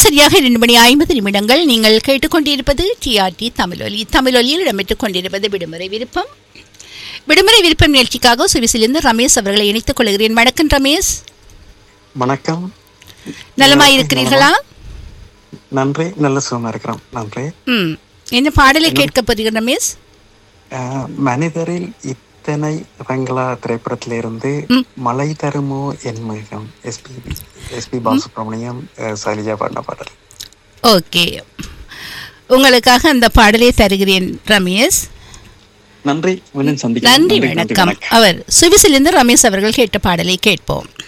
சரியாக இரண்டு மணி ஐம்பது நிமிடங்கள் நீங்கள் கேட்டுக்கொண்டிருப்பது டிஆர்டி தமிழொலி தமிழொலியில் இடம்பெற்றுக் கொண்டிருப்பது விடுமுறை விருப்பம் விடுமுறை விருப்பம் நிகழ்ச்சிக்காக சுவிசிலிருந்து ரமேஷ் அவர்களை இணைத்துக் கொள்கிறேன் வணக்கம் ரமேஷ் வணக்கம் நலமாய் இருக்கிறீர்களா நன்றி நல்ல சுகமா இருக்கிறோம் நன்றி ம் என்ன பாடலை கேட்க போகிறீர்கள் ரமேஷ் அஹ், மனிதரில் இத்தனை ரங்களா திரைப்படத்திலிருந்து மலை தருமோ என் மிருகம் எஸ்பி எஸ்பி பாலசுப்ரமணியம் அஹ், சைலஜா பாடின பாடல் ஓகே உங்களுக்காக அந்த பாடலை தருகிறேன் ரமேஷ் நன்றி மீண்டும் சந்திக்கலாம் நன்றி வணக்கம் அவர் சுவிசிலிருந்து ரமேஷ் அவர்கள் கேட்ட பாடலை கேட்போம்